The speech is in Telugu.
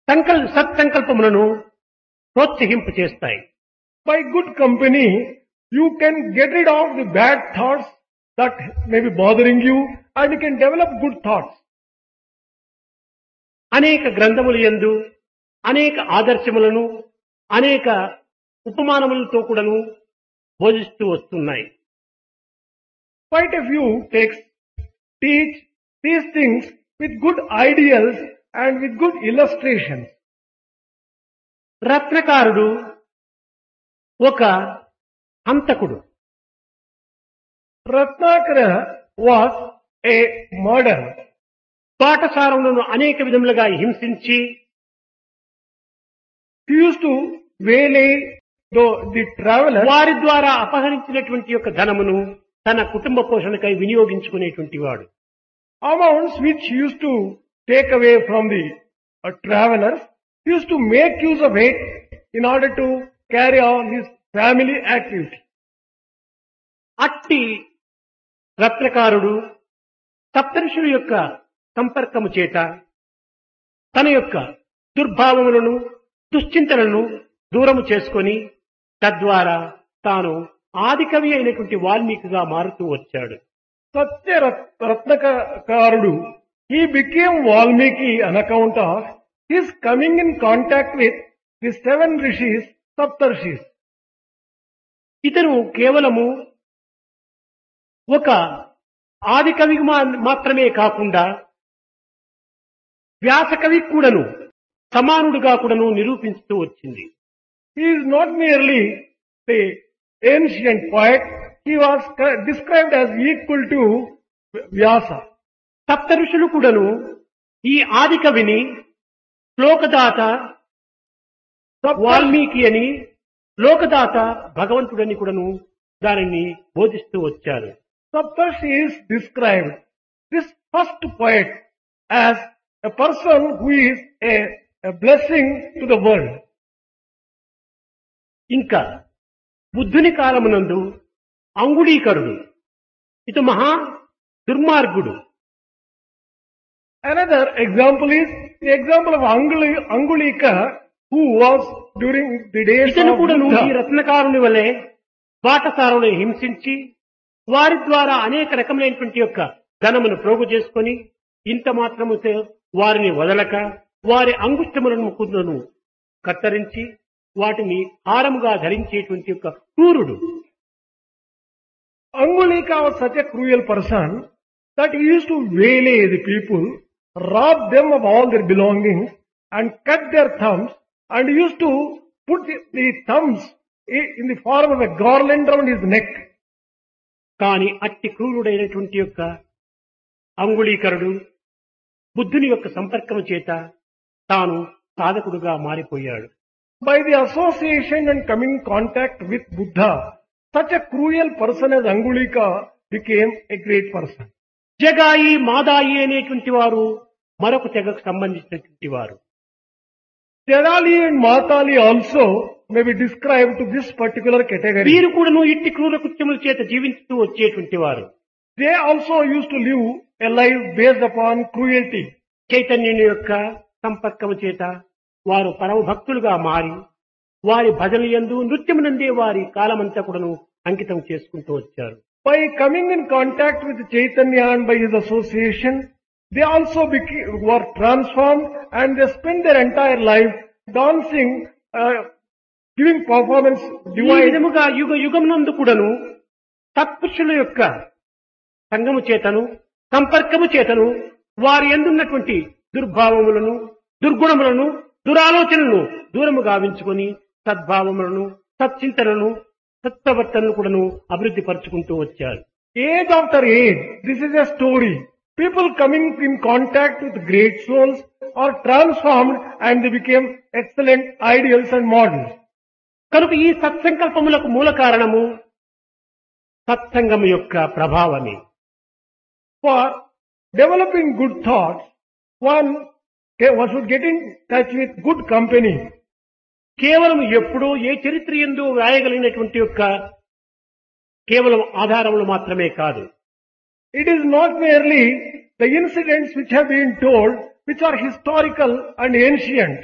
సంకల్ సత్సంకల్పములను ప్రోత్సహింప చేస్తాయి By good company, you can get rid of the bad thoughts that may be bothering you and you can develop good thoughts. అనేక గ్రంథములు యందు అనేక ఆదర్శములను అనేక ఉపమానములతో కూడాను బోధిస్తూ వస్తున్నాయి Quite a few texts teach these things with good ideals and with good illustrations. రత్నకారుడు ఒక హంతకుడు Ratnakara was a murderer. పాఠశాలను అనేక విధములుగా హింసించి He used to waylay the, the traveler వారి ద్వారా అపహరించినటువంటి యొక్క ధనమును తన కుటుంబ పోషణకై వినియోగించుకునేటువంటి వాడు amounts which he used to take away from the uh, travelers. He used to make use of it in order to carry on his family activity. అట్టి రత్నకారుడు సప్తఋషుల యొక్క సంపర్కము చేత తన యొక్క దుర్భావములను దుశ్చింతలను దూరము చేసుకొని తద్వారా తాను ఆదికవి అయినటువంటి వాల్మీకిగా మారుతూ వచ్చాడు Satya Rat- Ratnakarudu, he became Valmiki on account of his coming in contact with the seven rishis, Saptarshis. ఇతను కేవలము ఒక ఆది కవి మాత్రమే కాకుండా వ్యాసకవి కూడాను సమానుడుగా కూడాను నిరూపిస్తూ వచ్చింది He is not merely the ancient poet, he was c- described as equal to Vyasa. సప్త ఋషులు కూడాను ఈ ఆది కవిని శ్లోకదాత వాల్మీకి అని లోకదాత భగవంతుడని కూడాను దానిని బోధిస్తూ వచ్చారు Saptarshi is described, this first poet, as a person who is a, a blessing to the world. ఇంకా బుద్ధుని కాలమునందు అంగుళీకరుడు ఇటు మహా దుర్మార్గుడు Another example is the example of Anguli, Angulika, who was during the days ఇతను of కూడాను ఈ Buddha. రత్నకారుని వలె బాటసారులను హింసించి వారి ద్వారా అనేక రకమైనటువంటి యొక్క ధనమును ప్రోగు చేసుకొని ఇంత మాత్రముతో వారిని వదలక వారి అంగుష్టములను ముకుందును కత్తరించి వాటిని హారముగా ధరించేటువంటి యొక్క క్రూరుడు Angulika was such a cruel person that he used to waylay the people, rob them of all their belongings and cut their thumbs and he used to put the, the thumbs i- in the form of a garland around his neck. కాని అట్టి క్రూరుడైనటువంటి యొక్క అంగుళీకరుడు బుద్ధుని యొక్క సంపర్కము చేత తాను సాధకుడుగా మారిపోయాడు By the association and coming in contact with Buddha, such a cruel person as Angulika became a great person. జగాయి మాదాయి అనేటువంటి వారు మరొక తెగకు సంబంధించినటువంటి వారు Terali and Matali also may be described to this particular category. వీరు కూడాను ఇట్టి క్రూర కృత్యముల చేత జీవిస్తూ వచ్చేటువంటి వారు They also used to live a life based upon cruelty. చైతన్యుని యొక్క సంపర్కము చేత వారు పరమ భక్తులుగా మారి వారి భజన యందు నృత్యమునందే వారి కాలమంతా కూడాను అంకితం చేసుకుంటూ వచ్చారు By coming in contact with Chaitanya and by his association, they also became, were transformed and they spent their entire life dancing, uh, giving performance, ఈ divine. విధముగా యుగ యుగమునందు కూడాను సత్పురుషుల యొక్క సంగము చేతను సంపర్కము చేతను వారి ఎందున్నటువంటి దుర్భావములను దుర్గుణములను దురాలోచనలను దూరము గావించుకొని సద్భావములను సచ్చింతనను సత్ప్రవర్తనను కూడాను అభివృద్ధి పరుచుకుంటూ వచ్చారు Age after age, this is a story. People coming in contact with great souls are transformed and they became excellent ideals and models. కనుక ఈ సత్సంకల్పములకు మూల కారణము సత్సంగము యొక్క ప్రభావమే For developing good thoughts, one, one should get in touch with good company. కేవలం ఎప్పుడో ఏ చరిత్ర ఎందు వ్రాయగలిగినటువంటి యొక్క కేవలం ఆధారములు మాత్రమే కాదు It is not merely the incidents which have been told, which are historical and ancient.